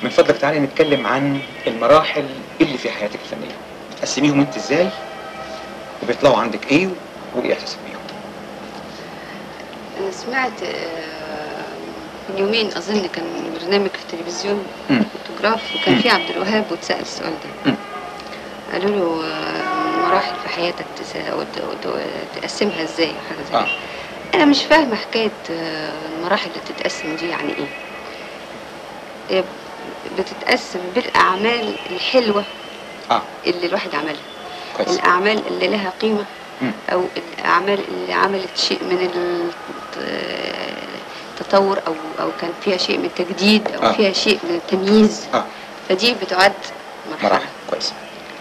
من فضلك تعالي نتكلم عن المراحل اللي في حياتك الفنيه تقسميهم انت ازاي وبيطلعوا عندك ايه وايه احساسك بيهم انا سمعت آه، من يومين اظن كان برنامج في التلفزيون مم. فوتوغراف وكان مم. في عبد الوهاب واتسال السؤال ده مم. قالوا له آه، مراحل في حياتك تس- وت- وت- تقسمها ازاي حاجه زي اه كده انا مش فاهمه حكايه آه، المراحل اللي تتقسم دي يعني ايه هي بتتقسم بالاعمال الحلوه اه اللي الواحد عملها كويس الأعمال اللي لها قيمة مم. أو الأعمال اللي عملت شيء من التطور أو أو كان فيها شيء من التجديد أو آه. فيها شيء من التمييز اه فدي بتعد مرحلة مراحل كويس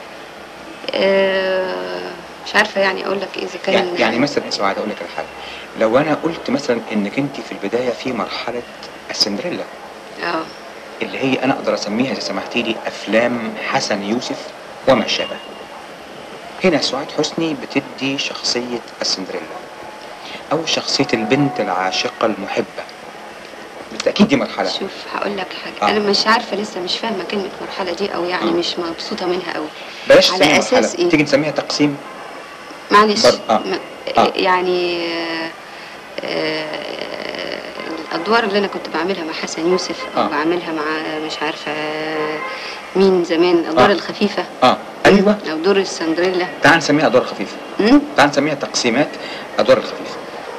آه مش عارفة يعني أقول لك إذا كان يعني, يعني مثلا سعاد اقول لك على حاجه لو انا قلت مثلا انك انت في البدايه في مرحله السندريلا آه اللي هي انا اقدر اسميها اذا سمحتي لي افلام حسن يوسف وما شابه هنا سعاد حسني بتدي شخصيه السندريلا او شخصيه البنت العاشقه المحبه بالتاكيد دي مرحله شوف هقول لك حاجة آه. أنا مش عارفة لسه مش فاهمة كلمة مرحلة دي أو يعني آه. مش مبسوطة منها أوي بلاش على نسميها أساس مرحله إيه؟ تيجي نسميها تقسيم معلش برضه، آه. م- آه. يعني آه، آه، الادوار اللي انا كنت بعملها مع حسن يوسف او آه. بعملها مع مش عارفه آه، مين زمان الادوار آه. الخفيفه اه ايوه او دور السندريلا تعال نسميها ادوار خفيفه مم؟ تعال نسميها تقسيمات ادوار الخفيفه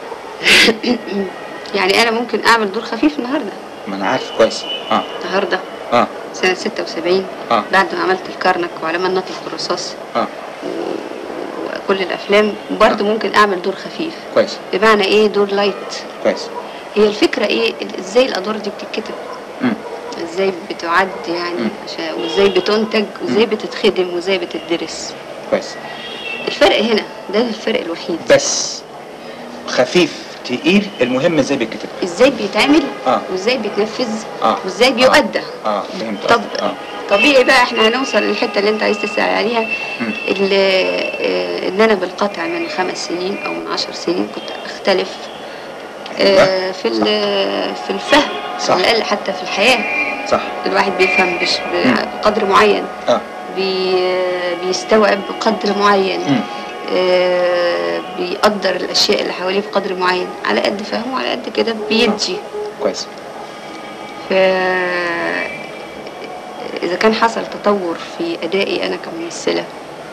يعني انا ممكن اعمل دور خفيف النهارده ما انا عارف كويس اه النهارده اه سنه 76 اه بعد ما عملت الكرنك وعلى ما نطلق الرصاص اه وكل الافلام برضه ممكن اعمل دور خفيف كويس بمعنى ايه دور لايت كويس هي الفكره ايه ازاي الادوار دي بتتكتب مم. ازاي بتعد يعني مم. عشان وازاي بتنتج وازاي بتتخدم وازاي بتدرس كويس الفرق هنا ده الفرق الوحيد بس خفيف تقيل المهم ازاي بيتكتب ازاي بيتعمل آه. وازاي بيتنفذ آه. وازاي بيؤدى اه فهمت طب قصدك. اه طبيعي بقى احنا هنوصل للحته اللي انت عايز تسال عليها مم. اللي آه، ان انا بالقطع من خمس سنين او من عشر سنين كنت اختلف آه، أيوة. في ال- في الفهم صح. على الاقل حتى في الحياه صح الواحد بيفهم بش مم. بقدر معين اه بي بيستوعب بقدر معين مم. آه، بيقدر الاشياء اللي حواليه بقدر معين على قد فهمه على قد كده بيدي كويس ف اذا كان حصل تطور في ادائي انا كممثله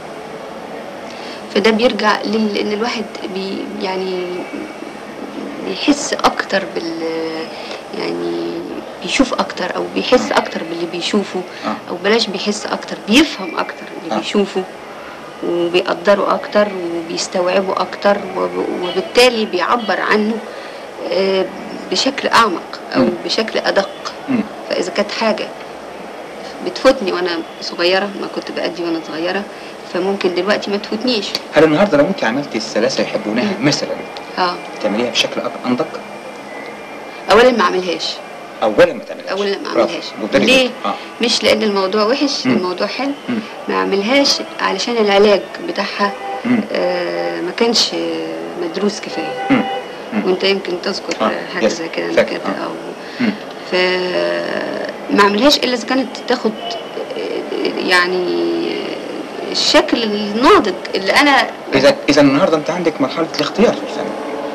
فده بيرجع لل- ان الواحد بي يعني بيحس اكتر بال يعني بيشوف اكتر او بيحس اكتر باللي بيشوفه آه. او بلاش بيحس اكتر بيفهم اكتر اللي آه. بيشوفه وبيقدره اكتر وبيستوعبه اكتر وب- وبالتالي بيعبر عنه آه، بشكل اعمق او مم. بشكل ادق مم. فاذا كانت حاجه بتفوتني وانا صغيره ما كنت بأدي وانا صغيره فممكن دلوقتي ما تفوتنيش هل النهارده لو انت عملتي الثلاثه يحبونها مم. مثلا اه تعمليها بشكل أب- انضج اولا ما اعملهاش اولا ما تعملهاش اولا ما برافو. اعملهاش مبتدئ ليه جدا. اه مش لان الموضوع وحش مم. الموضوع حلو مم. ما اعملهاش علشان العلاج بتاعها مم. آه ما كانش آه، مدروس كفايه مم. مم. وانت يمكن تذكر آه، آه. حاجه يس، زي كده أنا فاكر، كده آه. او مم. ف ما اعملهاش الا اذا كانت تاخد آه، يعني آه، الشكل الناضج اللي انا اذا اذا النهارده انت عندك مرحله الاختيار في الفن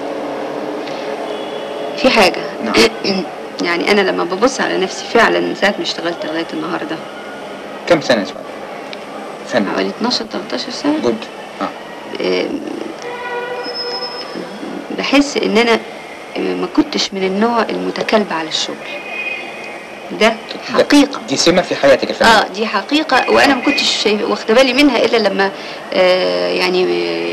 في حاجه نعم. يعني انا لما ببص على نفسي فعلا من ساعه ما اشتغلت لغايه النهارده كم سنه يا سؤال فن حوالي 12 13 سنه جود اه آم، بحس ان انا ما كنتش من النوع المتكلب على الشغل ده ده- حقيقه دي سمه في حياتك الفنيه اه دي حقيقه وانا ما كنتش شايف- واخده بالي منها الا لما آه يعني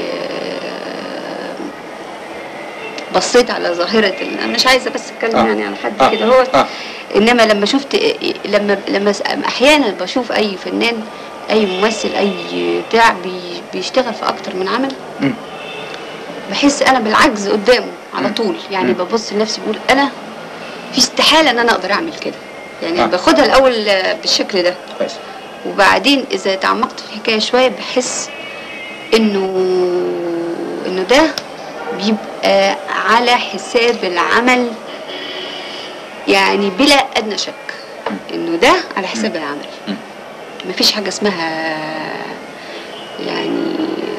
آه بصيت على ظاهره ال- انا مش عايزه بس اتكلم آه. يعني على حد آه. كده هو اه انما لما شفت لما لما س- احيانا بشوف اي فنان اي ممثل اي بتاع بي- بيشتغل في اكتر من عمل مم. بحس انا بالعجز قدامه على مم. طول يعني مم. ببص لنفسي بقول انا في استحاله ان انا اقدر اعمل كده يعني آه. باخدها الاول آه، بالشكل ده كويس وبعدين اذا تعمقت في الحكايه شويه بحس انه انه ده بيبقى على حساب العمل يعني بلا ادنى شك انه ده على حساب العمل مم. مفيش حاجه اسمها يعني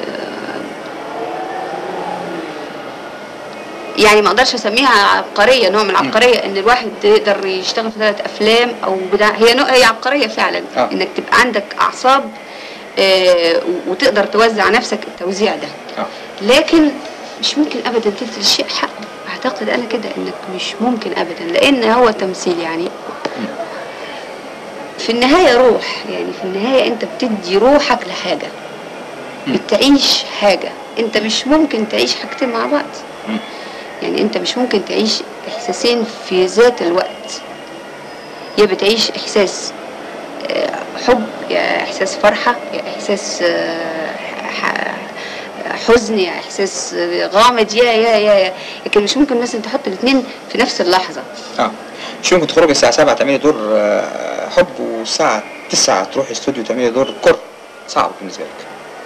يعني ما اقدرش اسميها عبقريه نوع من العبقريه ان الواحد يقدر يشتغل في ثلاث افلام او بتاع هي نوع هي عبقريه فعلا آه. انك تبقى عندك اعصاب آه، وتقدر توزع نفسك التوزيع ده اه لكن مش ممكن ابدا تدي الشيء حقه اعتقد انا كده انك مش ممكن ابدا لان هو تمثيل يعني في النهايه روح يعني في النهايه انت بتدي روحك لحاجه مم. بتعيش حاجه انت مش ممكن تعيش حاجتين مع بعض مم. يعني انت مش ممكن تعيش احساسين في ذات الوقت يا بتعيش احساس آه، حب يا احساس فرحه يا احساس آه، ح- حزن يا احساس آه، غامض يا يا يا يا لكن مش ممكن مثلا تحط الاثنين في نفس اللحظه اه مش ممكن تخرجي الساعة 7 تعملي دور آه، حب والساعة 9 تروحي استوديو تعملي دور كره صعب بالنسبة لك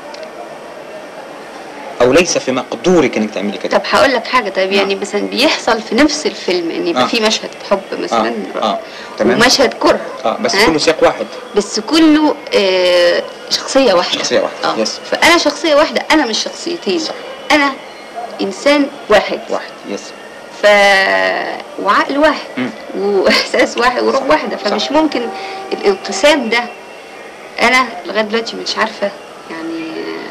أو ليس في مقدورك إنك تعملي كده طب هقول لك حاجه طيب يعني آه. مثلا بيحصل في نفس الفيلم ان يبقى آه. في مشهد حب مثلا اه اه تمام ومشهد كره اه بس ها؟ كله سياق واحد بس كله آه شخصيه واحده شخصية واحدة، اه يس. فانا شخصيه واحده انا مش شخصيتين صح. انا انسان واحد واحد يس ف وعقل واحد مم. واحساس واحد وروح صح. واحده صح. فمش ممكن الانقسام ده انا لغايه دلوقتي مش عارفه يعني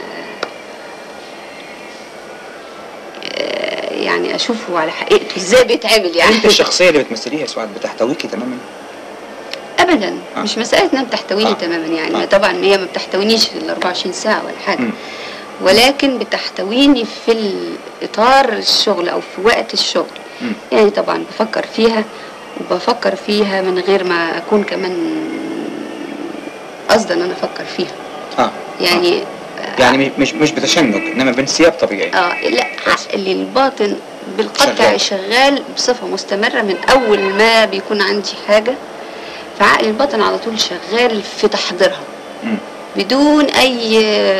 آه، يعني اشوفه على حقيقته ازاي بيتعمل يعني انت الشخصية اللي بتمثليها يا سعاد بتحتويكي تماما ابدا آه. مش مساله انها بتحتويني آه. تماما يعني آه. طبعا هي ما بتحتوينيش في ال 24 ساعه ولا حاجه مم. ولكن بتحتويني في اطار الشغل او في وقت الشغل مم. يعني طبعا بفكر فيها وبفكر فيها من غير ما اكون كمان قصدا ان انا افكر فيها اه يعني آه. يعني مش مش بتشنج انما بانسياب طبيعي اه لا كويس. عقلي الباطن بالقطع شغال. شغال بصفه مستمره من اول ما بيكون عندي حاجه فعقلي الباطن على طول شغال في تحضيرها مم. بدون اي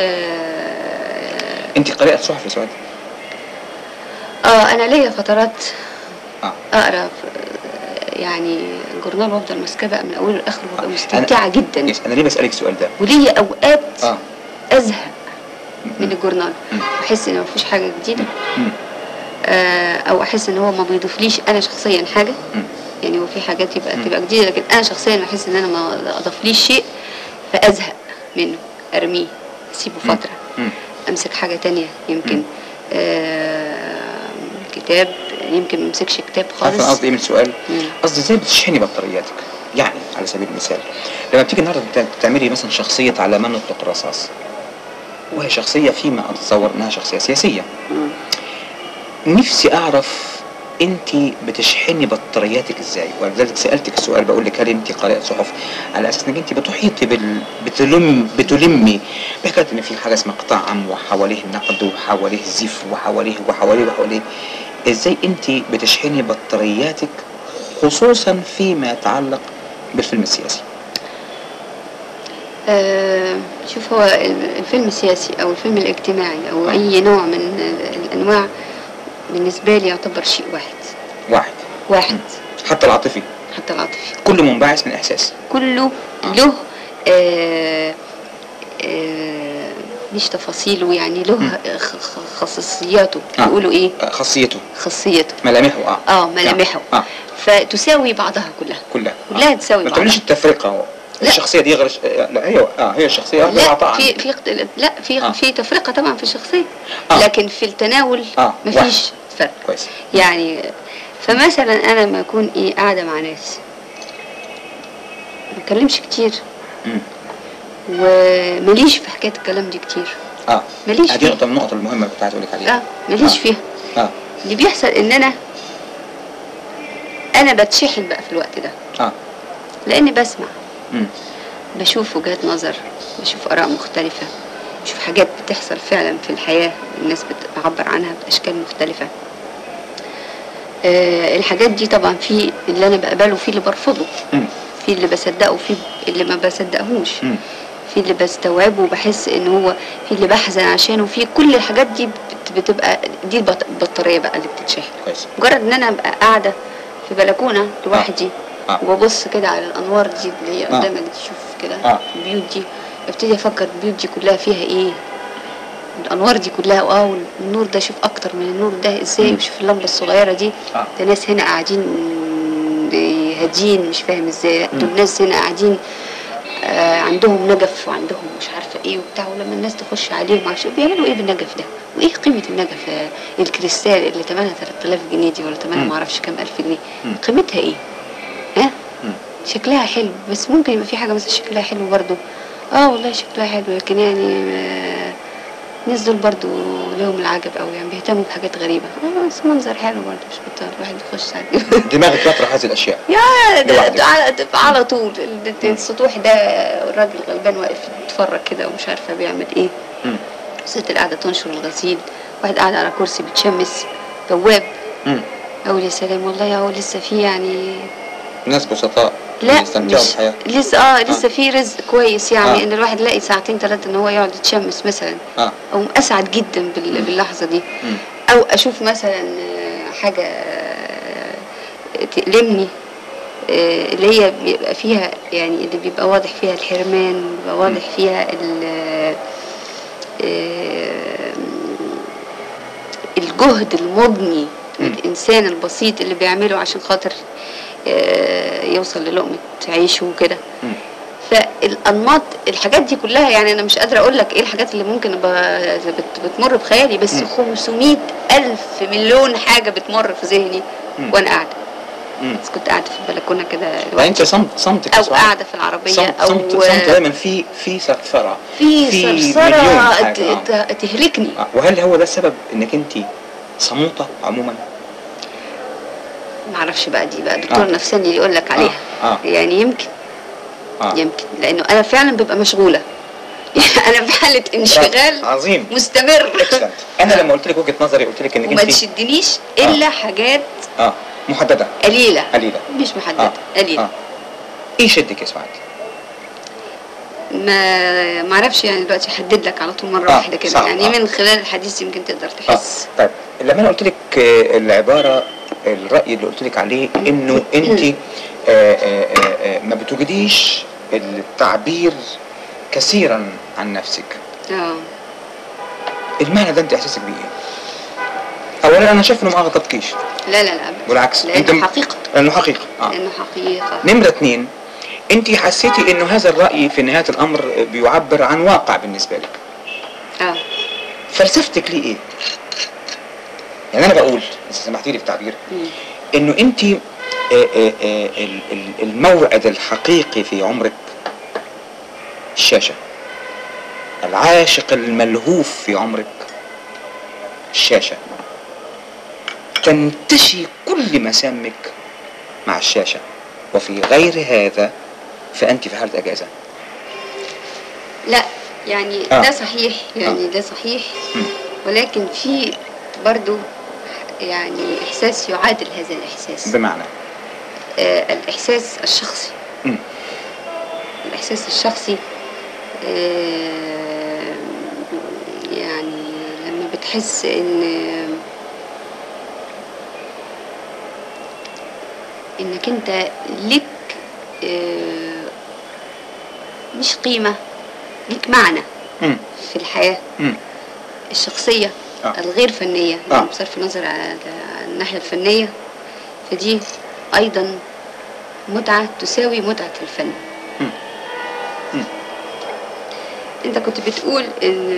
انت قارئة صحف يا سعاد اه انا ليا فترات اه اقرا في- يعني جورنال وافضل ماسكاه بقى من اوله لاخره وابقى آه. مستمتعه جدا يس انا ليه بسألك السؤال ده وليا اوقات اه ازهق من مم. الجورنال مم. احس ان مفيش حاجه جديده مم. آه، او احس ان هو ما بيضيفليش انا شخصيا حاجه مم. يعني هو في حاجات يبقى مم. تبقى جديده لكن انا شخصيا بحس ان انا ما اضافليش شيء فازهق منه ارميه اسيبه مم. فتره مم. امسك حاجه تانية يمكن مم. آه كتاب يمكن ما امسكش كتاب عارفه خالص قصدي ايه من السؤال مم. قصدي ازاي بتشحني بطارياتك يعني على سبيل المثال لما بتيجي النهارده بت- تعملي مثلا شخصيه على من يطلق الرصاص وهي شخصيه فيما اتصور انها شخصيه سياسيه مم. نفسي اعرف انت بتشحني بطارياتك ازاي ولذلك سالتك السؤال بقول لك هل انت قارئه صحف على اساس انك انت بتحيطي بال بتلم بتلمي بحكايه ان في حاجه اسمها قطاع عام وحواليه نقد وحواليه زيف وحواليه وحواليه وحواليه ازاي انت بتشحني بطارياتك خصوصا فيما يتعلق بالفيلم السياسي آه، شوف هو ال- الفيلم السياسي او الفيلم الاجتماعي او اي نوع من ال- الانواع بالنسبه لي يعتبر شيء واحد واحد واحد حتى العاطفي حتى العاطفي كله منبعث من احساس كله له آه آه مش تفاصيله يعني له خ- خ- خصوصياته آه. بيقولوا ايه آه، خاصيته خاصيته ملامحه اه اه ملامحه اه فتساوي بعضها كلها كلها كلها آه. تساوي ما تعمليش بعضها. التفرقه لا. الشخصيه دي غير لا هي اه هي الشخصيه لها لا طعم في في اخت- لا في آه. في تفرقه طبعا في الشخصيه آه. لكن في التناول آه، مفيش فرق كويس يعني فمثلا انا لما اكون ايه قاعده مع ناس ما بتكلمش كتير مم. ومليش في حكايه الكلام دي كتير اه ماليش دي فيه. نقطه من النقط المهمه كنت عايز اقول لك عليها اه ماليش آه. فيها اه اللي بيحصل ان انا انا بتشحن بقى في الوقت ده اه لاني بسمع مم. بشوف وجهات نظر بشوف اراء مختلفه بشوف حاجات بتحصل فعلا في الحياه الناس بتعبر عنها باشكال مختلفه آه الحاجات دي طبعا في اللي انا بقبله وفي اللي برفضه مم. في اللي بصدقه وفي اللي ما بصدقهوش مم. في اللي بستوعبه وبحس ان هو في اللي بحزن عشانه وفي كل الحاجات دي بت- بتبقى دي البط- البطاريه بقى اللي بتتشحن كويس مجرد ان انا ابقى قاعده في بلكونه لوحدي آه. وببص كده على الانوار دي اللي هي آه. قدامك دي شوف كده آه. البيوت دي ابتدي افكر البيوت دي كلها فيها ايه الانوار دي كلها اه والنور ده شوف اكتر من النور ده ازاي مم. وشوف اللمبه الصغيره دي آه. ده ناس هنا قاعدين هادين مش فاهم ازاي لا، دول مم. ناس هنا قاعدين آه عندهم نجف وعندهم مش عارفه ايه وبتاع ولما الناس تخش عليهم عشان بيعملوا ايه بالنجف ده وايه قيمه النجف آه، الكريستال اللي ثمنها 3000 جنيه دي ولا ثمنها مم. ما اعرفش كام الف جنيه مم. قيمتها ايه ها مم. شكلها حلو بس ممكن يبقى في حاجه مثلا شكلها حلو برضو اه والله شكلها حلو لكن يعني آه، الناس دول برضو لهم العجب قوي يعني بيهتموا بحاجات غريبه اه بس منظر حلو برضو مش بطال الواحد يخش ساعات دماغك بيطرح هذه الاشياء يا ده, لوحدك. ده على, ده على طول ال- ده- السطوح ده الراجل غلبان واقف يتفرج كده ومش عارفه بيعمل ايه مم. الست اللي قاعده تنشر الغسيل واحد قاعد على كرسي بتشمس بواب مم. اقول يا سلام والله هو لسه في يعني ناس بسطاء لا يستمتعوا مش بالحياه لسه اه لسه في رزق كويس يعني آه. ان الواحد يلاقي ساعتين ثلاثه ان هو يقعد يتشمس مثلا اه او اسعد جدا بال- باللحظه دي مم. او اشوف مثلا آه، حاجه آه، تألمني آه، اللي هي بيبقى فيها يعني اللي بيبقى واضح فيها الحرمان بيبقى واضح فيها ال آه، الجهد المضني مم. الانسان البسيط اللي بيعمله عشان خاطر آه، يوصل للقمه عيشه وكده مم. فالانماط الحاجات دي كلها يعني انا مش قادره اقول لك ايه الحاجات اللي ممكن أبقى بت- بتمر بخيالي بس مم. 500 الف مليون حاجه بتمر في ذهني مم. وانا قاعده مم. بس كنت قاعده في البلكونه كده يعني انت صمت صمتك يا او سعاد. قاعده في العربيه صمت او صمت صمت دايما في في ثرثره في مليون صرصره حاجة، ت- آه. ت- تهلكني آه. وهل هو ده السبب انك انت صموته عموما؟ ما اعرفش بقى دي بقى دكتور آه. نفساني اللي يقول لك عليها آه. آه. يعني يمكن اه يمكن لانه انا فعلا ببقى مشغوله يعني انا في حاله انشغال عظيم مستمر Excellent. انا لما قلت لك وجهه نظري قلت لك انك وما انت تشدنيش الا حاجات اه محدده قليله قليله مش محدده اه قليله اه ايه شدك يا سعاد؟ ما ما اعرفش يعني دلوقتي احدد لك على طول مره آه، واحده كده صعب، يعني آه. من خلال الحديث يمكن تقدر اه تحس طيب لما انا قلت لك آه، العباره الراي اللي قلت لك عليه انه انت آه، آه، آه، آه، ما بتوجديش التعبير كثيرا عن نفسك اه المعنى ده انت احساسك بيه ايه؟ اولا انا شايف انه ما اغضبكيش لا لا لا أبداً. بالعكس لانه انت حقيقه لانه حقيقه اه لانه حقيقه نمرة اتنين انت حسيتي انه هذا الرأي في نهاية الامر بيعبر عن واقع بالنسبة لك اه فلسفتك ليه ايه يعني انا بقول اذا سمحتي لي في التعبير مم. انه انت آه، آه، آه، ال- ال- الموعد الحقيقي في عمرك الشاشة العاشق الملهوف في عمرك الشاشة تنتشي كل مسامك مع الشاشة وفي غير هذا فأنت في حالة أجازة لا يعني آه. ده صحيح يعني ده صحيح مم. ولكن في برضو يعني احساس يعادل هذا الاحساس بمعنى آه الاحساس الشخصي مم. الاحساس الشخصي آه يعني لما بتحس ان انك انت لك آه مش قيمة لك معنى مم. في الحياة مم. الشخصية آه. الغير فنية آه. يعني بصرف النظر على على الناحية الفنية فدي أيضا متعة تساوي متعة الفن مم. مم. أنت كنت بتقول إن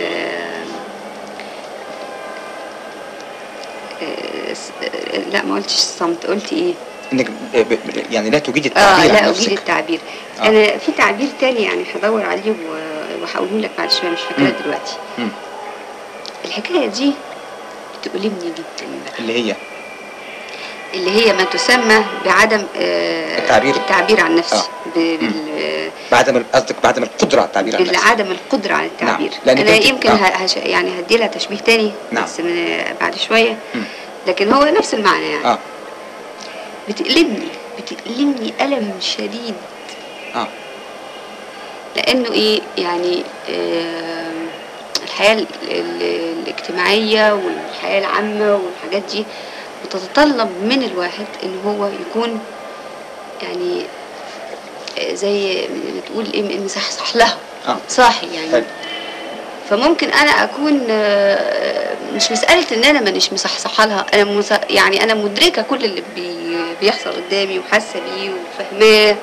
آه، س- آه، لا ما قلتش الصمت قلت ايه انك ب- ب- يعني لا تجيد اه التعبير لا عن اجيد نفسك التعبير آه. انا في تعبير تاني يعني هدور عليه و- وهقوله لك بعد شويه مش فاكراه مم. دلوقتي مم. الحكايه دي بتؤلمني جدا بقى اللي هي اللي هي ما تسمى بعدم آه، التعبير. التعبير عن نفسي آه. ب- بال- بعدم ال- قصدك بعدم القدرة على التعبير عن نفسك بالعدم القدرة على التعبير نعم، لأنك أنا أنت- يمكن آه. ه- هش... يعني هدي لها تشبيه تاني نعم. بس من بعد شوية مم. لكن هو نفس المعنى يعني اه بتألمني بتألمني ألم شديد اه لأنه إيه يعني آه الحياة ال- ال- الاجتماعية والحياة العامة والحاجات دي بتتطلب من الواحد إن هو يكون يعني آه، زي ما تقول ايه مصحصح لها اه صاحي يعني حلو. فممكن انا اكون آه، مش مساله ان انا مانيش مصحصحه لها انا مس... يعني انا مدركه كل اللي بي... بيحصل قدامي وحاسه بيه وفاهماه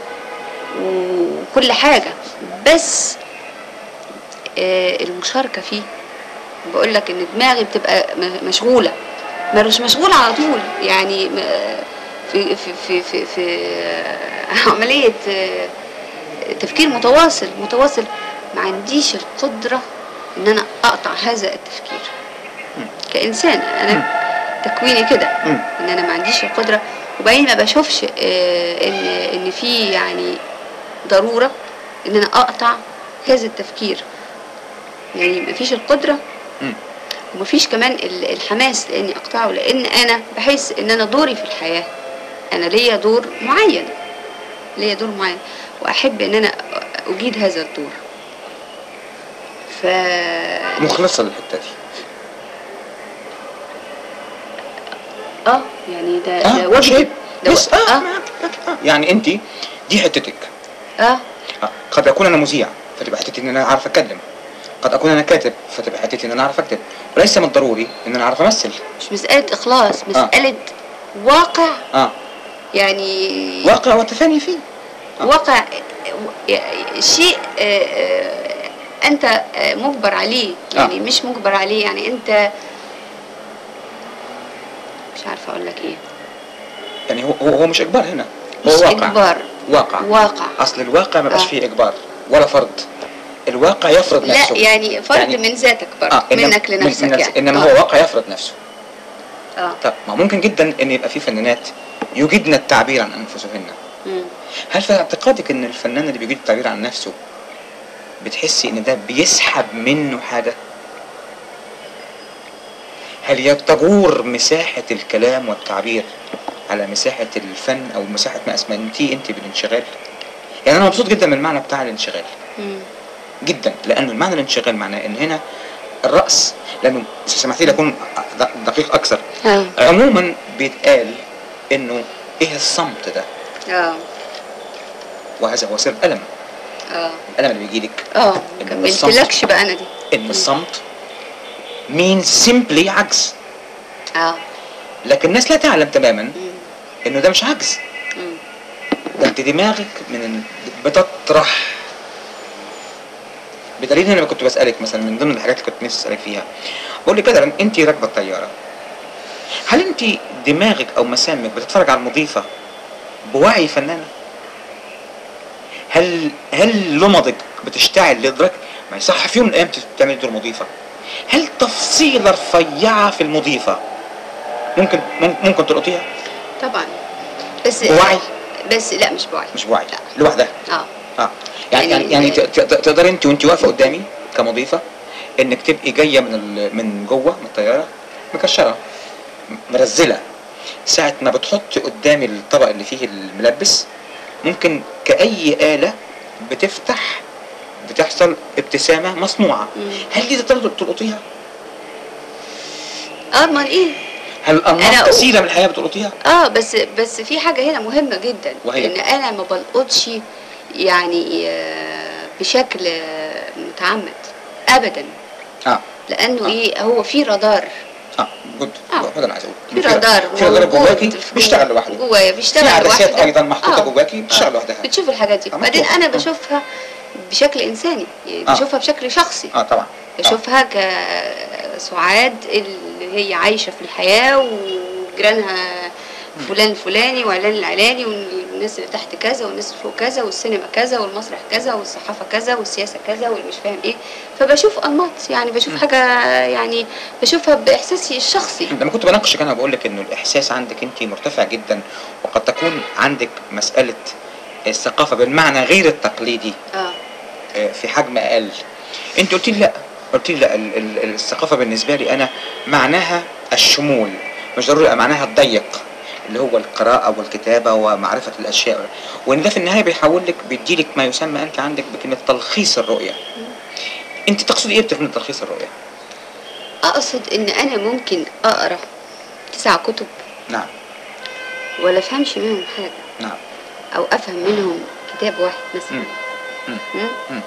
وكل حاجه بس آه، المشاركه فيه بقول لك ان دماغي بتبقى م- مشغوله ما مش مشغوله على طول يعني م- في في في في, في آه، عمليه آه، تفكير متواصل متواصل ما عنديش القدرة ان انا اقطع هذا التفكير كإنسان انا تكويني كده مم. ان انا ما عنديش القدرة وبعدين ما بشوفش آه، ان ان في يعني ضرورة ان انا اقطع هذا التفكير يعني ما فيش القدرة مم. وما فيش كمان ال- الحماس لاني اقطعه لان انا بحس ان انا دوري في الحياة انا ليا دور معين ليا دور معين واحب ان انا اجيد هذا الدور ف مخلصه للحته دي اه يعني ده اه ده شيء. واجب ده بس و- اه, اه آه. يعني انت دي حتتك اه آه. قد اكون انا مذيع فتبقى حتتي ان انا اعرف اتكلم قد اكون انا كاتب فتبقى حتتي ان انا اعرف اكتب وليس من الضروري ان انا اعرف امثل مش مسألة إخلاص مسألة واقع اه يعني واقع وتفاني فيه آه. واقع و- شيء آه، آه، أنت آه، مجبر عليه يعني آه. مش مجبر عليه يعني أنت مش عارفة أقول لك إيه يعني هو هو هو مش اجبار هنا هو مش واقع إجبار واقع واقع اصل الواقع ما بقاش آه. فيه اجبار ولا فرض الواقع يفرض لا نفسه يعني فرد يعني- من ذاتك برضه آه. إنما- منك من- لنفسك من يعني انما آه. هو واقع يفرض نفسه اه طب ما ممكن جدا ان يبقى في فنانات يجدن التعبير عن انفسهن مم. هل في اعتقادك ان الفنان اللي بيجيد التعبير عن نفسه بتحسي ان ده بيسحب منه حاجة هل يتجور مساحة الكلام والتعبير على مساحة الفن او مساحة ما اسمنتيه انت بالانشغال يعني انا مبسوط جدا من المعنى بتاع الانشغال مم. جدا لانه المعنى الانشغال معناه ان هنا الرأس لانه سمحتي لي اكون دقيق اكثر اه عموما بيتقال انه ايه الصمت ده اه وهذا هو سر الالم اه الالم اللي بيجي لك اه إن ما الصمت- قلتلكش بقى انا دي ان الصمت means simply عجز اه لكن الناس لا تعلم تماما مم. انه ده مش عجز مم. ده انت دماغك من ال- بتطرح بدليل ان انا كنت بسالك مثلا من ضمن الحاجات اللي كنت نفسي اسالك فيها بقول لك كده انت راكبه الطياره هل انت دماغك او مسامك بتتفرج على المضيفه بوعي فنانه هل هل لمضك بتشتعل لادراك ما يصح في يوم من الايام تعمل دور مضيفه هل تفصيله رفيعه في المضيفه ممكن ممكن, ممكن تلقطيها طبعا بس بوعي؟ بس لا مش بوعي مش بوعي لا. لوحدها اه اه يعني يعني- يعني, يعني ت- ت- تقدري انت وانت واقفه قدامي كمضيفه انك تبقي جايه من ال- من جوه من الطياره مكشره م- مرزله ساعه ما بتحطي قدامي الطبق اللي فيه الملبس ممكن كاي اله بتفتح بتحصل ابتسامه مصنوعه مم. هل دي تقدر تلقطيها؟ اه امال ايه هل انماط أنا- كثيره من الحياه بتلقطيها؟ اه بس بس في حاجه هنا مهمه جدا وهي؟ ان انا ما بلقطش يعني آه، بشكل آه، متعمد ابدا اه لانه آه. ايه هو في رادار اه جود آه. هو ده اللي عايز اقوله في رادار في رادار موجود جواكي في- بيشتغل لوحده جوايا في بيشتغل عدسات لوحده ايضا محطوطه آه. جواكي بتشتغل آه. لوحدها بتشوف الحاجات دي آه، بعدين مفتوحة. انا آه. بشوفها بشكل انساني يعني آه. بشوفها بشكل شخصي اه طبعا بشوفها كسعاد اللي هي عايشة في الحياة وجيرانها فلان الفلاني وعلان العلاني والناس اللي تحت كذا والناس اللي فوق كذا والسينما كذا والمسرح كذا والصحافة كذا والسياسة كذا واللي مش فاهم ايه فبشوف أنماط يعني بشوف حاجة يعني بشوفها بإحساسي الشخصي لما كنت بناقشك انا بقول لك انه الاحساس عندك انت مرتفع جدا وقد تكون عندك مساله الثقافه بالمعنى غير التقليدي اه آه، في حجم اقل انت قلت لي لا قلت لي لا ال- ال- الثقافه بالنسبه لي انا معناها الشمول مش ضروري يبقى معناها الضيق اللي هو القراءة والكتابة ومعرفة الأشياء وإن ده في النهاية بيحول لك بيديلك ما يسمى أنت عندك بكلمة تلخيص الرؤية أنت تقصدي إيه بكلمة تلخيص الرؤية؟ أقصد إن أنا ممكن أقرأ تسع كتب نعم ولا أفهمش منهم حاجة نعم او افهم منهم كتاب واحد مثلا مم. مم. مم؟ مم.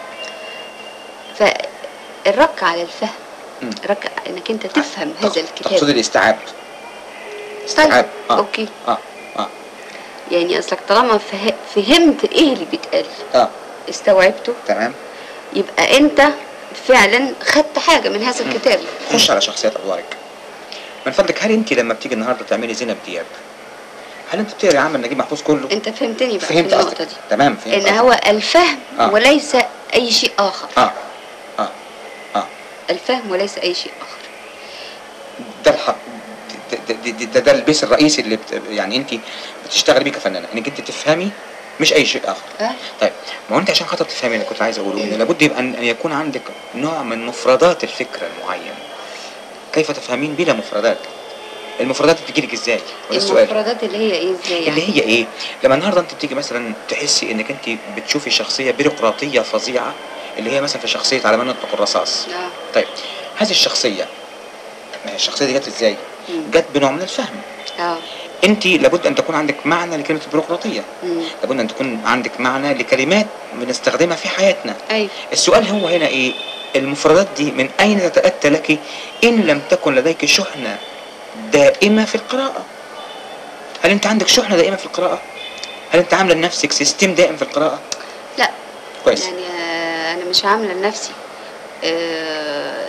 فالرك على الفهم مم. رك انك انت تفهم تقصد- هذا تقصد الكتاب الاستيعاب طيب استيعاب آه. اوكي اه اه يعني اصلك طالما فه- فهمت ايه اللي بيتقال اه استوعبته تمام يبقى انت فعلا خدت حاجه من هذا الكتاب خش على شخصيات ادوارك من فضلك هل انت لما بتيجي النهارده تعملي زينب دياب هل انت بتقري عمل نجيب محفوظ كله انت فهمتني بقى فهمت في النقطه قصدك دي تمام فهمت ان قصدك. هو الفهم آه. وليس اي شيء اخر اه اه اه الفهم وليس اي شيء اخر ده الحق ده, ده, ده, ده, ده البيس الرئيسي اللي بت يعني انت بتشتغلي بيه كفنانه انك انت تفهمي مش اي شيء اخر آه. طيب ما هو انت عشان خاطر تفهمي اللي كنت عايز اقوله ان لابد يبقى ان أن يكون عندك نوع من مفردات الفكره المعين كيف تفهمين بلا مفردات المفردات بتجيلك ازاي وده السؤال المفردات اللي هي ايه ازاي اللي يعني هي ايه لما النهارده انت بتيجي مثلا تحسي انك انت بتشوفي شخصيه بيروقراطيه فظيعه اللي هي مثلا في شخصيه على من يطلق الرصاص اه طيب هذه الشخصيه ما هي الشخصيه دي جت ازاي مم. جت بنوع من الفهم اه انت لابد ان تكون عندك معنى لكلمه البيروقراطيه مم. لابد ان تكون عندك معنى لكلمات بنستخدمها في حياتنا ايوه السؤال هو هنا ايه المفردات دي من اين تتاتى لك ان لم تكن لديك شحنه دائمه في القراءه هل انت عندك شحنه دائمه في القراءه هل انت عامله لنفسك سيستم دائم في القراءه لا كويس يعني آه، انا مش عامله لنفسي آه،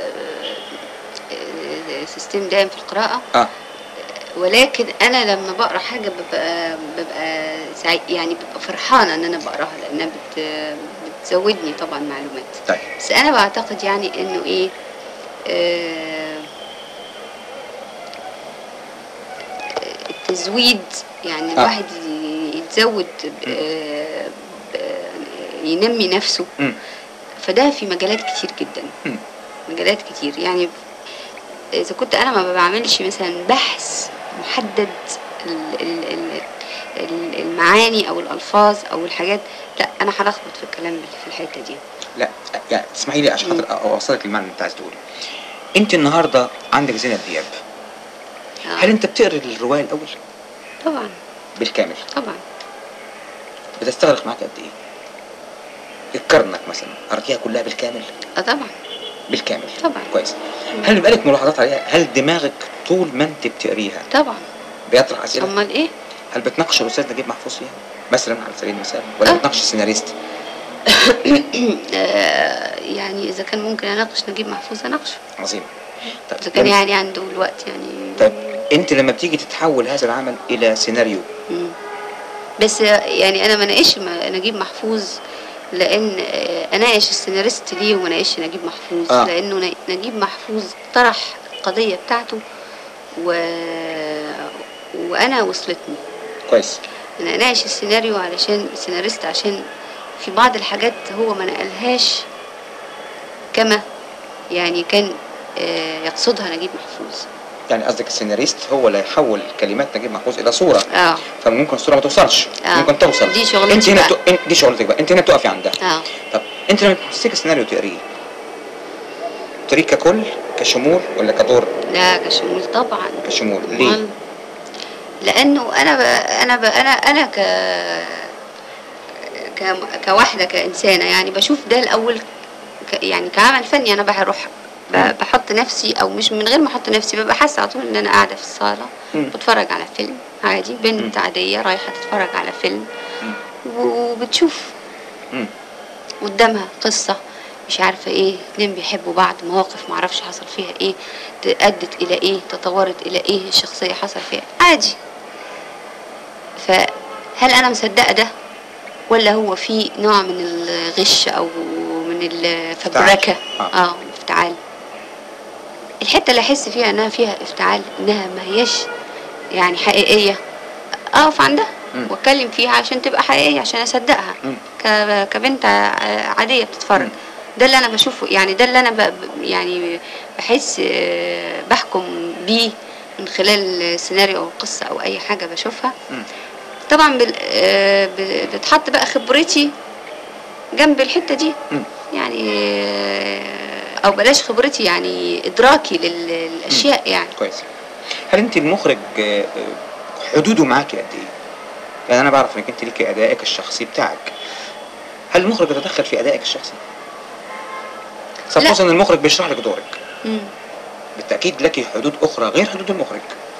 آه، سيستم دائم في القراءه اه ولكن انا لما بقرا حاجه ببقى ببقى سعيد يعني ببقى فرحانه ان انا بقراها لانها بت بتزودني طبعا معلومات طيب بس انا بعتقد يعني انه ايه آه التزويد يعني آه. الواحد ي- يتزود آه ب- ينمي نفسه مم. فده في مجالات كتير جدا مم. مجالات كتير يعني اذا كنت انا ما بعملش مثلا بحث محدد ال- ال- ال- ال- المعاني او الالفاظ او الحاجات لا انا هلخبط في الكلام اللي في الحته دي لا يعني اسمحي لي عشان خاطر اوصلك المعنى اللي انت عايز تقوله انت النهارده عندك زينب دياب آه. هل انت بتقري الروايه الاول طبعا بالكامل طبعا بتستغرق معاك قد ايه الكرنك مثلا قريتيها كلها بالكامل اه طبعا بالكامل طبعا. كويس هل بيبقى لك ملاحظات عليها هل دماغك طول ما انت بتقريها طبعا بيطرح اسئله امال ايه هل بتناقش الاستاذ نجيب محفوظ فيها مثلا على سبيل المثال ولا آه. بتناقش السيناريست آه يعني اذا كان ممكن اناقش نجيب محفوظ اناقشه عظيم طيب اذا كان لما- يعني عنده الوقت يعني طيب انت لما بتيجي تتحول هذا العمل الى سيناريو مم. بس يعني انا ما ناقش م- نجيب محفوظ لان آه، اناقش السيناريست ليه وما ناقش نجيب محفوظ آه. لانه ن- نجيب محفوظ طرح القضيه بتاعته و... وانا وصلتني كويس انا اناقش السيناريو علشان السيناريست عشان في بعض الحاجات هو ما نقلهاش كما يعني كان آه، يقصدها نجيب محفوظ يعني قصدك السيناريست هو اللي يحول كلمات نجيب محفوظ الى صوره اه فممكن الصوره ما توصلش آه. ممكن توصل دي شغلتي انت هنا بقى. تو... انت دي شغلتك بقى انت هنا بتقفي عندها اه طب انت لما تمسكي سيناريو تقريه تقريه ككل كشمول ولا كدور لا كشمول طبعا كشمول ليه أمال. لانه انا ب... انا ب... انا انا ك... ك... كواحده كانسانه يعني بشوف ده الاول ك... يعني كعمل فني انا بروح ب... بحط نفسي او مش من غير ما احط نفسي ببقى حاسه على طول ان انا قاعده في الصاله مم. بتفرج على فيلم عادي بنت عاديه رايحه تتفرج على فيلم مم. وبتشوف مم. قدامها قصة مش عارفة ايه اتنين بيحبوا بعض مواقف معرفش حصل فيها ايه أدت إلى ايه تطورت إلى ايه الشخصية حصل فيها عادي فهل أنا مصدقة ده ولا هو في نوع من الغش أو من الفبركة آه. اه افتعال الحتة اللي أحس فيها إنها فيها افتعال إنها ما هياش يعني حقيقية أقف عندها مم. وأتكلم فيها عشان تبقى حقيقية عشان أصدقها مم. ك- كبنت ع- عادية بتتفرج مم. ده اللي انا بشوفه يعني ده اللي انا ب... ب- يعني بحس آه، بحكم بيه من خلال سيناريو او قصة او اي حاجة بشوفها مم. طبعا بال... آه، ب- بتحط بقى خبرتي جنب الحتة دي مم. يعني آه، او بلاش خبرتي يعني ادراكي لل- للاشياء يعني كويس هل انت المخرج آه، آه، حدوده معاكي قد ايه يعني انا بعرف انك انت ليكي ادائك الشخصي بتاعك هل المخرج يتدخل في ادائك الشخصي سبوز ان المخرج بيشرح لك دورك مم. بالتاكيد لك حدود اخرى غير حدود المخرج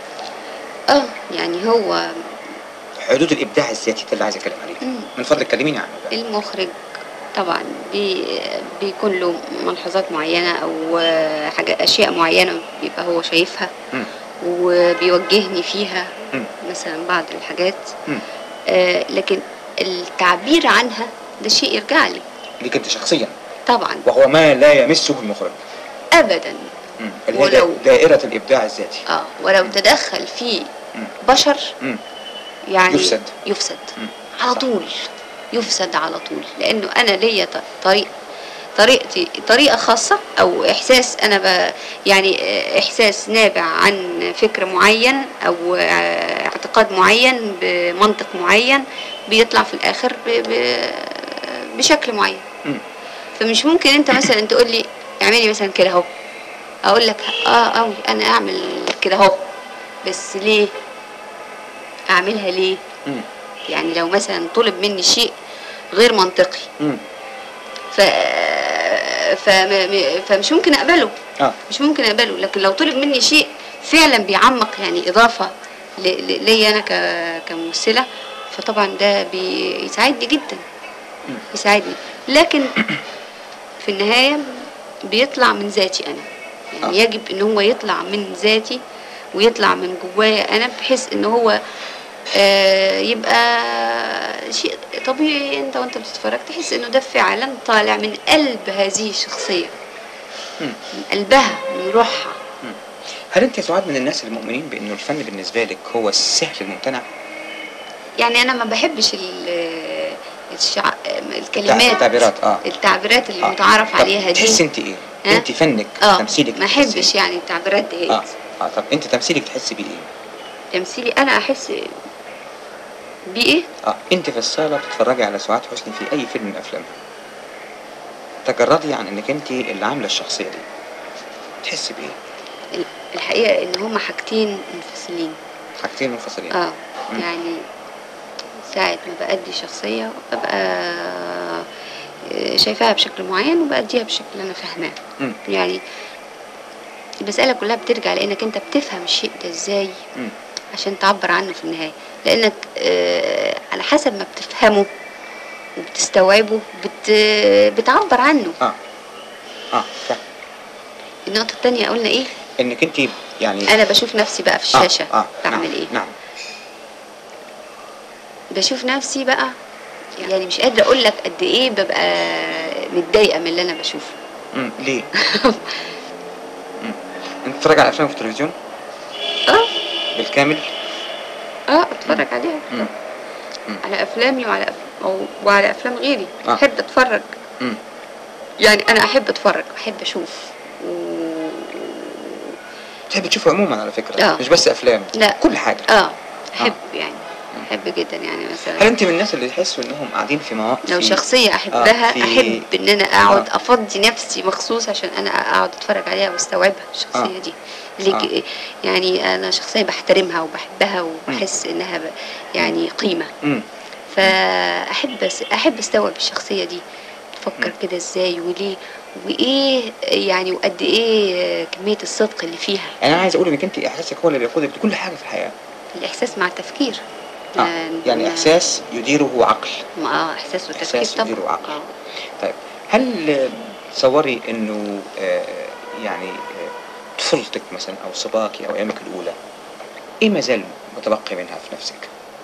اه يعني هو حدود الابداع الذاتي ده اللي عايز اتكلم عليه مم. من فضلك كلميني عنه بقى. المخرج طبعا بي بيكون له ملحوظات معينة أو آه، حاجة أشياء معينة بيبقى هو شايفها مم. وبيوجهني فيها مم. مثلا بعض الحاجات مم. آه لكن التعبير عنها ده شيء يرجع لي ليك انت شخصيا طبعا وهو ما لا يمسه المخرج أبدا مم. اللي هي ولو- دائره الابداع الذاتي اه ولو تدخل فيه مم. بشر مم. يعني يفسد. يفسد مم. على صح. طول يفسد على طول لانه انا ليا ط- طريق طريقتي طريقه خاصه او احساس انا ب يعني آه، احساس نابع عن فكر معين او آه، اعتقاد معين بمنطق معين بيطلع في الاخر ب ب بشكل معين مم. فمش ممكن انت مثلا تقول لي اعملي مثلا كده اهو اقول لك اه قوي انا اعمل كده اهو بس ليه اعملها ليه مم. يعني لو مثلا طلب مني شيء غير منطقي مم. ف... فم... فمش ممكن اقبله اه مش ممكن اقبله لكن لو طلب مني شيء فعلا بيعمق يعني اضافه ل... ل... ليا انا ك... كممثله فطبعا ده بيساعدني جدا مم. يساعدني لكن في النهايه بيطلع من ذاتي انا يعني آه. يجب ان هو يطلع من ذاتي ويطلع من جوايا انا بحيث ان هو آه، يبقى شيء طبيعي انت وانت بتتفرج تحس انه ده فعلا طالع من قلب هذه الشخصيه مم. من قلبها من روحها هل انت يا سعاد من الناس المؤمنين بانه الفن بالنسبه لك هو السهل الممتنع؟ يعني انا ما بحبش ال- الشع... الكلمات التعبيرات اه التعبيرات آه. المتعارف طب عليها تحس دي انت ايه؟ ها؟ انت فنك اه تمثيلك ما تحسي احبش إيه؟ يعني التعبيرات دي اه اه طب انت تمثيلك تحسي بيه ايه؟ تمثيلي انا احس بايه اه انت في الصاله بتتفرجي على سعاد حسني في اي فيلم من افلامها تجردي عن انك انت اللي عامله الشخصيه دي تحسي بايه؟ ال- الحقيقه ان هما حاجتين منفصلين حاجتين منفصلين اه مم. يعني ساعة ما بأدي شخصية ببقى آه، شايفاها بشكل معين وبأديها بشكل أنا فاهماه مم. يعني المسألة كلها بترجع لأنك أنت بتفهم الشيء ده إزاي مم. عشان تعبر عنه في النهاية لأنك آه، على حسب ما بتفهمه وبتستوعبه بت بتعبر عنه اه اه فاهم النقطة التانية قلنا إيه انك انت يعني أنا بشوف نفسي بقى في آه، الشاشة آه. بعمل نعم. إيه نعم بشوف نفسي بقى يعني مش قادرة أقول لك قد إيه ببقى متضايقة من اللي أنا بشوفه مم. ليه؟ مم. انت بتتفرج على افلام في التلفزيون اه بالكامل؟ اه اتفرج عليها مم. مم. على افلامي وعلى أف... أو... وعلى افلام غيري آه. احب اتفرج مم. يعني انا احب اتفرج احب اشوف و... تحب تشوفه عموما على فكره آه. مش بس افلام لا. كل حاجه اه احب يعني احب جدا يعني هل مثلا انت من الناس اللي تحسوا انهم قاعدين في مواقف لو في- شخصية أحبها في- أحب إن أنا أقعد آه. أفضي نفسي مخصوص عشان أنا أقعد أتفرج عليها وأستوعبها الشخصية آه. دي اللي يعني أنا شخصية بحترمها وبحبها وبحس إنها ب... يعني قيمة مم. فاحب أس- احب استوعب الشخصيه دي تفكر مم. كده ازاي وليه وايه يعني وقد ايه كميه الصدق اللي فيها يعني انا عايز اقول انك انت احساسك هو اللي بيقودك لكل حاجه في الحياه الاحساس مع التفكير آه. ما- يعني ما- احساس يديره عقل ما- اه احساس وتفكير إحساس طبعا يديره عقل. آه. طيب هل آه، تصوري انه آه، يعني آه، طفولتك مثلا او صباكي او ايامك الاولى ايه ما زال متبقي منها في نفسك؟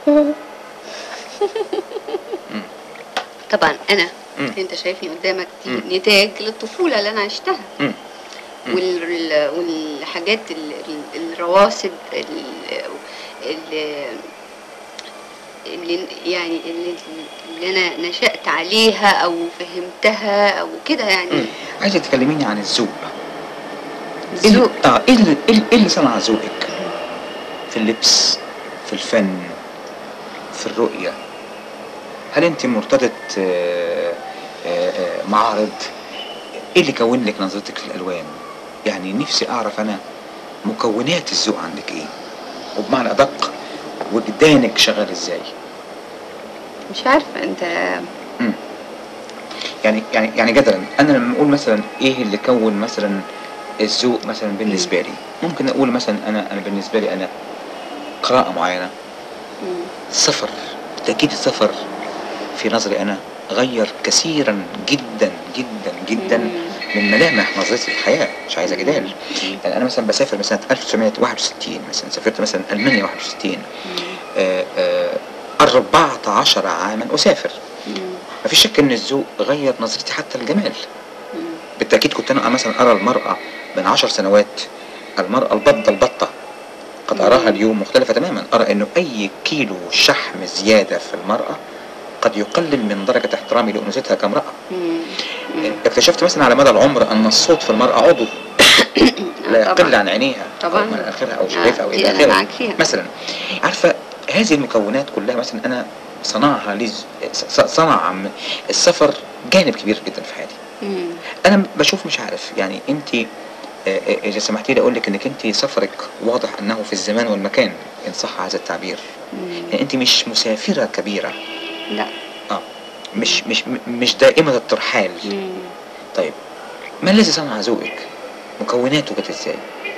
مم. طبعا انا مم. انت شايفني قدامك دي مم. نتاج للطفوله اللي انا عشتها مم. مم. وال... والحاجات ال... ال- الرواسب ال... ال... اللي يعني اللي, اللي انا نشأت عليها او فهمتها او كده يعني مم. عايزه تكلميني عن الذوق الذوق إيه- اه ايه اللي ايه اللي- إيه اللي صنع ذوقك في اللبس في الفن في الرؤيه هل انت مرتبط آه، آه، آه، معارض ايه اللي كون لك نظرتك في الالوان يعني نفسي اعرف انا مكونات الذوق عندك ايه وبمعنى ادق وجدانك شغال ازاي مش عارفه انت يعني يعني يعني جدلا انا لما اقول مثلا ايه اللي كون مثلا الذوق مثلا بالنسبه لي ممكن اقول مثلا انا انا بالنسبه لي انا قراءه معينه مم. السفر بالتاكيد السفر في نظري انا غير كثيرا جدا جدا جدا مم. من ملامح نظرتي للحياه مش عايز جدال مم. يعني انا مثلا بسافر من سنه 1961 مثلا سافرت مثلا المانيا 61 آه، آه، 14 عاما اسافر مم. ما فيش شك ان الذوق غير نظرتي حتى للجمال مم. بالتاكيد كنت انا مثلا ارى المراه من عشر سنوات المراه البطه البطه قد اراها اليوم مختلفه تماما ارى انه اي كيلو شحم زياده في المراه قد يقلل من درجه احترامي لانوثتها كامراه مم. مم. اكتشفت مثلا على مدى العمر ان الصوت في المراه عضو لا يقل طبعاً. عن عينيها طبعاً. او من اخرها او آه، شفايفها او دي الى أنا اخره معاك فيها. مثلا عارفه هذه المكونات كلها مثلا انا صنعها لي ص- صنع من السفر جانب كبير جدا في حياتي مم. انا بشوف مش عارف يعني انت آه، آه، اذا سمحتي لي اقول لك انك انت سفرك واضح انه في الزمان والمكان ان صح هذا التعبير مم. يعني انت مش مسافره كبيره لا اه مش مش م- مش دائمه الترحال مم. طيب ما الذي صنع ذوقك مكوناته كانت ازاي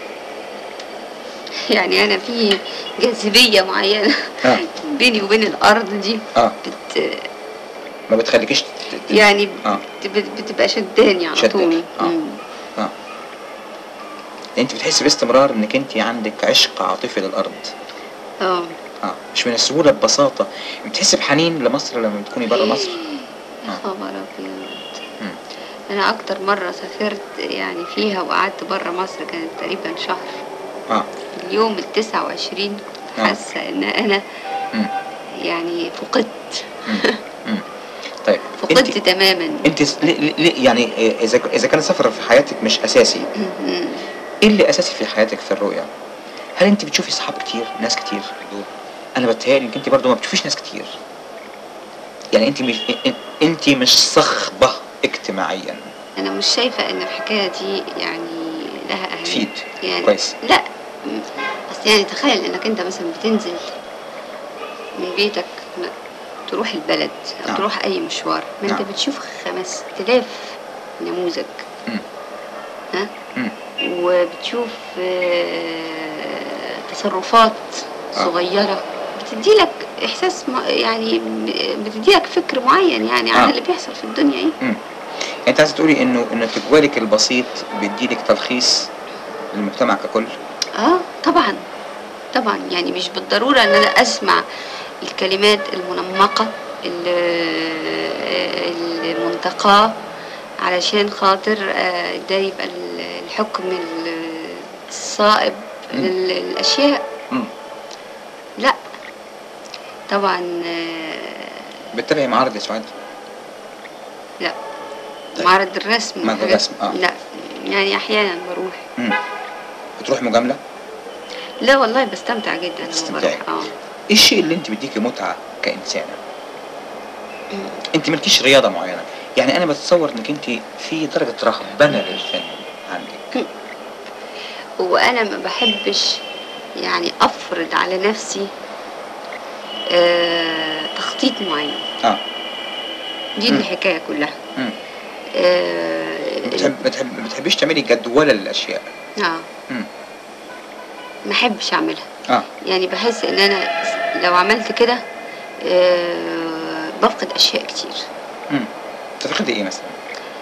يعني انا في جاذبيه معينه اه بيني وبين الارض دي اه بت ما بتخليكيش ت- ت- يعني اه بت- بتبقى شداني على شدك. طول آه. مم. اه انت بتحسي باستمرار انك انت عندك عشق عاطفي للارض اه اه مش من السهوله ببساطه بتحسي بحنين لمصر لما بتكوني بره مصر يا آه. خبر ابيض مم. انا اكتر مره سافرت يعني فيها وقعدت بره مصر كانت تقريبا شهر اه اليوم ال 29 كنت آه. حاسه ان انا مم. يعني فقدت مم. مم. طيب فقدت انت تماما انت س- ليه ليه- ليه يعني إيه، اذا اذا كان السفر في حياتك مش اساسي مم. ايه اللي اساسي في حياتك في الرؤيه هل انت بتشوفي صحاب كتير ناس كتير دول انا بتهيألي انك انت برضو ما بتشوفيش ناس كتير يعني انت مش انت مش صخبه اجتماعيا انا مش شايفه ان الحكايه دي يعني لها اهميه تفيد يعني كويس لا م- اصل يعني تخيل انك انت مثلا بتنزل من بيتك م- تروح البلد او نعم. تروح اي مشوار ما انت نعم. بتشوف خمس تلاف نموذج مم. ها مم. وبتشوف آه، تصرفات آه. صغيرة بتدي لك إحساس م- يعني ب- بتدي لك فكر معين يعني عن آه. اللي بيحصل في الدنيا إيه مم. انت عايزه تقولي انه ان تجوالك البسيط بيديلك تلخيص للمجتمع ككل اه طبعا طبعا يعني مش بالضرورة ان انا اسمع الكلمات المنمقة ال- المنتقاة علشان خاطر آه، ده يبقى ال- الحكم ال- الصائب مم. للأشياء مم. لا طبعا آه، بتتابعي معارض يا سعاد لا طيب. معرض الرسم معرض وحاجات- الرسم، آه. لا يعني احيانا بروح مم. بتروح مجامله لا والله بستمتع جدا لما بتستمتعي. بروح اه ايه الشيء اللي انت بيديكي متعه كانسانه انت مالكيش رياضه معينه يعني انا بتصور انك انت في درجه رهبنه للفن عندك وانا ما بحبش يعني افرض على نفسي آه تخطيط معين اه دي مم. الحكايه كلها مم. آه بتحب بتحب بتحبيش تعملي جدوله للاشياء اه مم. ما احبش اعملها اه يعني بحس ان انا لو عملت كده آه بفقد اشياء كتير مم. تفقدي ايه مثلا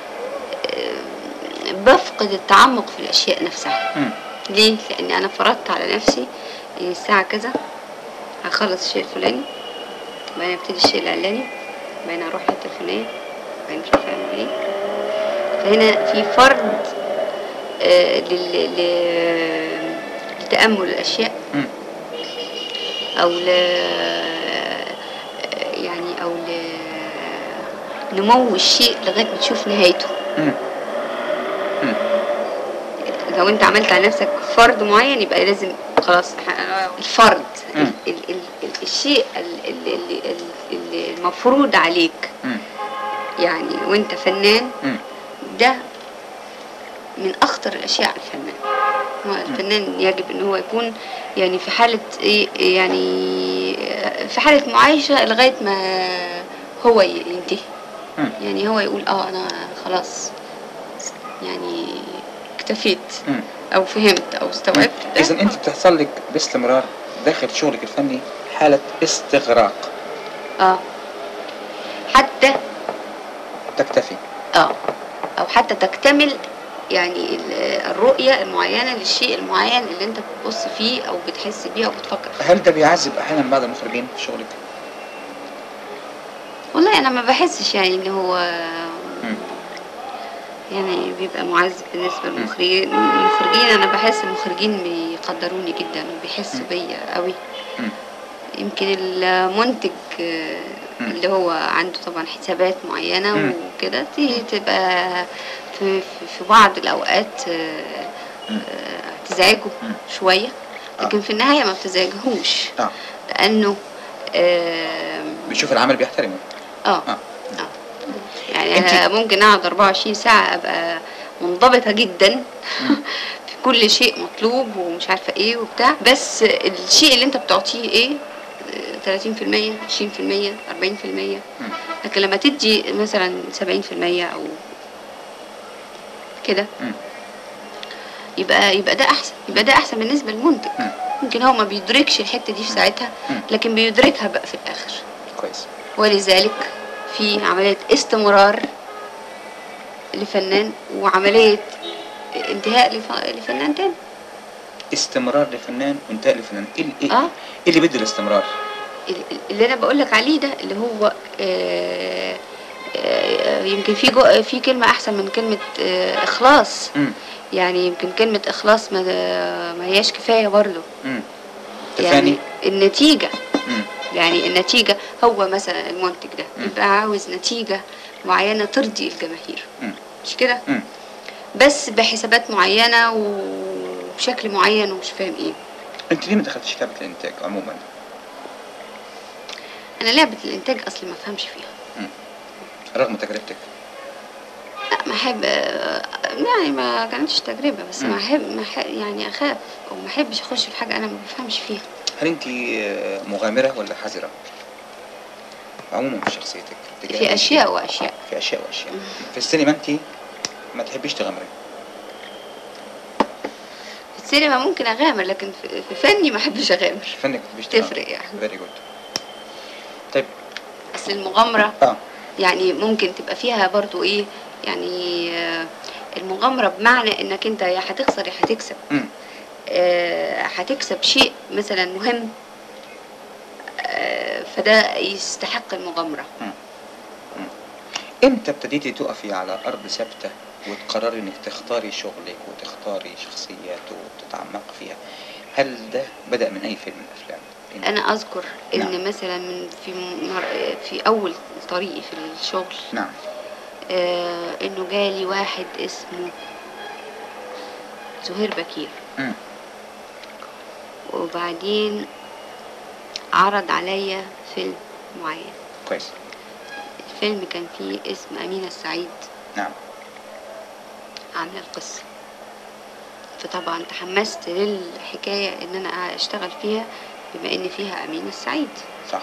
بفقد التعمق في الاشياء نفسها مم. ليه لان انا فرضت على نفسي ان الساعه كذا هخلص الشيء الفلاني بعدين ابتدي الشيء العلاني بعدين اروح الحته الفلانيه بعدين مش عارفه اعمل ايه فهنا في فرض آه لل... ل... لتامل الاشياء مم. او ل يعني او ل نمو الشيء لغايه ما تشوف نهايته مم. لو انت عملت على نفسك فرض معين يبقى لازم خلاص ح- الفرض مم. ال ال ال ال الشيء ال- ال- ال- ال- ال- المفروض عليك مم. يعني وانت فنان مم. ده من اخطر الاشياء على الفنان هو الفنان يجب ان هو يكون يعني في حالة ايه يعني في حالة معايشة لغاية ما هو ي- ينتهي مم. يعني هو يقول اه انا خلاص يعني اكتفيت مم. او فهمت او استوعبت ده. اذا انت بتحصل لك باستمرار داخل شغلك الفني حاله استغراق اه حتى تكتفي اه او حتى تكتمل يعني ال- الرؤية المعينة للشيء المعين اللي انت بتبص فيه او بتحس بيه او بتفكر فيه هل ده بيعذب احيانا بعض المخرجين في شغلك؟ والله انا ما بحسش يعني ان هو مم. يعني بيبقى معذب بالنسبة للمخرجين المخرجين انا بحس المخرجين بيقدروني جدا وبيحسوا بيا قوي مم. يمكن المنتج آه، مم. اللي هو عنده طبعا حسابات معينة مم. وكده دي تبقى في, في, في بعض الأوقات آه، مم. آه، تزعجه مم. شوية آه. لكن في النهاية ما بتزعجهوش اه لأنه آه بيشوف العمل بيحترمه آه, اه آه. يعني أنت- أنا ممكن أقعد 24 ساعة أبقى منضبطة جدا مم. في كل شيء مطلوب ومش عارفة إيه وبتاع بس الشيء اللي أنت بتعطيه إيه آه، 30% 20% 40% مم. لكن لما تدي مثلا 70% أو كده مم. يبقى يبقى ده أحسن يبقى ده أحسن بالنسبة للمنتج مم. ممكن هو ما بيدركش الحتة دي في ساعتها مم. لكن بيدركها بقى في الآخر كويس ولذلك في عملية استمرار لفنان وعملية انتهاء لف- لفنان تاني استمرار لفنان وانتهاء لفنان ايه ايه اه إيه اللي بيدي الاستمرار؟ ال- اللي انا بقول لك عليه ده اللي هو آه آه يمكن في جو في كلمة أحسن من كلمة آه إخلاص امم يعني يمكن كلمة إخلاص ما, ما هياش كفاية برضه امم يعني تفاني النتيجة امم يعني النتيجة هو مثلا المنتج ده مم. يبقى عاوز نتيجة معينة ترضي الجماهير مم. مش كده امم بس بحسابات معينة وبشكل معين ومش فاهم ايه انت ليه ما دخلتش لعبه الانتاج عموما؟ انا لعبة الانتاج اصلي ما فهمش فيها رغم تجربتك لا ما احب يعني ما كانتش تجربة بس مم. ما احب ما أحب- يعني اخاف وما احبش اخش في حاجة انا ما بفهمش فيها هل انت آه، مغامره ولا حذره؟ عموما في شخصيتك تجاه في اشياء واشياء في اشياء واشياء في السينما انت ما تحبيش تغامري في السينما ممكن اغامر لكن في في فني ما احبش اغامر في فنك ما تحبيش تغامري تفرق يعني فيري جود طيب اصل المغامرة اه يعني ممكن تبقى فيها برضو ايه يعني آه، المغامرة بمعنى انك انت يا هتخسر يا هتكسب امم آه، هتكسب شيء مثلا مهم آه، فده يستحق المغامرة امتى ابتديتي تقفي على ارض ثابته وتقرري انك تختاري شغلك وتختاري شخصيات وتتعمقي فيها هل ده بدا من اي فيلم من الافلام إن- انا اذكر ان نعم. مثلا من في مر... في اول طريقي في الشغل نعم آه انه جالي واحد اسمه زهير بكير امم وبعدين عرض عليا فيلم معين كويس الفيلم كان فيه اسم أمينة السعيد نعم عاملة القصة فطبعا تحمست للحكاية ان انا اشتغل فيها بما ان فيها أمينة السعيد صح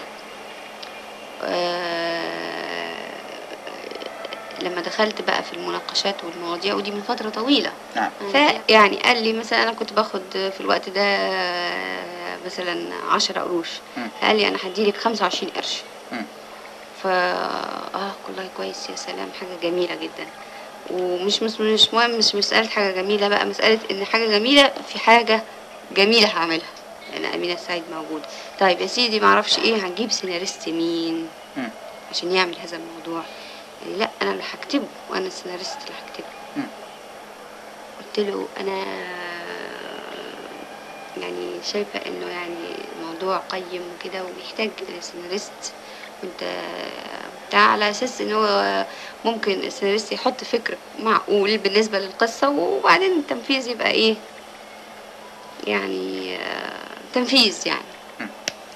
آه، لما دخلت بقى في المناقشات والمواضيع ودي من فترة طويلة نعم فيعني قال لي مثلا انا كنت باخد في الوقت ده آه، مثلا عشرة قروش مم. قال لي انا هديلك خمسة وعشرين قرش مم. فا اه والله كويس يا سلام حاجة جميلة جدا ومش مش مش مهم مش مسألة حاجة جميلة بقى مسألة ان حاجة جميلة في حاجة جميلة هعملها لان أمينة السعيد موجودة طيب يا سيدي معرفش ايه هنجيب سيناريست مين مم. عشان يعمل هذا الموضوع يعني لا انا اللي هكتبه وانا السيناريست اللي هكتبه مم. قلت له انا يعني شايفه انه يعني الموضوع قيم وكده ومحتاج سيناريست وانت بتاع على اساس ان هو ممكن السيناريست يحط فكر معقول بالنسبه للقصه وبعدين التنفيذ يبقى ايه يعني آه، تنفيذ يعني مم.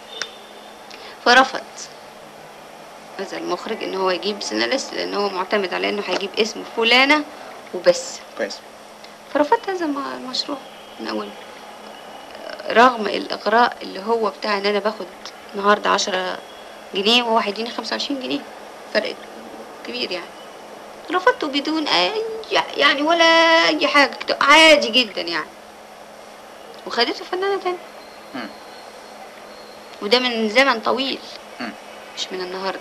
فرفض هذا المخرج ان هو يجيب سيناريست لان هو معتمد على انه هيجيب اسم فلانه وبس كويس فرفضت هذا الم- المشروع من أول رغم الإغراء اللي هو بتاع إن أنا باخد النهاردة عشرة جنيه وهو هيديني خمسة وعشرين جنيه فرق كبير يعني رفضته بدون اي يعني ولا اي حاجه كده عادي جدا يعني وخدته فنانه تانية مم. وده من زمن طويل مم. مش من النهارده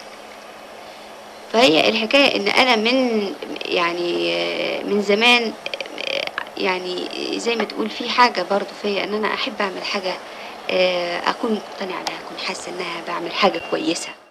فهي الحكايه ان انا من يعني آه، من زمان آه، يعني زي ما تقول في حاجه برضو فيا ان انا احب اعمل حاجه آه، اكون مقتنعه بها اكون حاسه انها بعمل حاجه كويسه